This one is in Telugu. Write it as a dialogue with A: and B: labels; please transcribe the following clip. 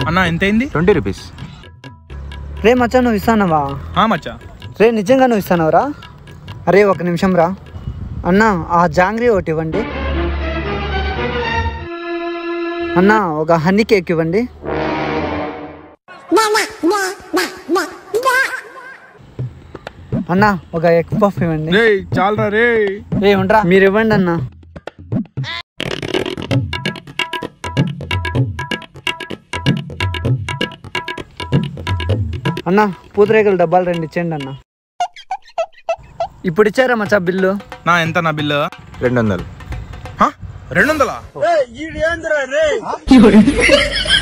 A: అన్న ఎంతైంది
B: ట్వంటీ రూపీస్
C: రే మచ్చా నువ్వు ఇస్తానవా
A: ఆ మచ్చా
C: రే నిజంగా నువ్వు ఇస్తానవరా అరే ఒక నిమిషం రా అన్న ఆ జాంగ్రీ ఒకటి ఇవ్వండి అన్న ఒక హనీ కేక్ ఇవ్వండి అన్న ఒక ఎగ్ పఫ్ ఇవ్వండి
A: రే చాలరా రే
C: ఏ ఉండరా మీరు ఇవ్వండి అన్న అన్న పూతరేకుల డబ్బాలు రెండు ఇచ్చేయండి అన్న ఇప్పుడు ఇచ్చారా మచ్చా బిల్లు
A: నా ఎంత నా బిల్లు
B: రెండు వందలు
A: హ? రెండు వందలా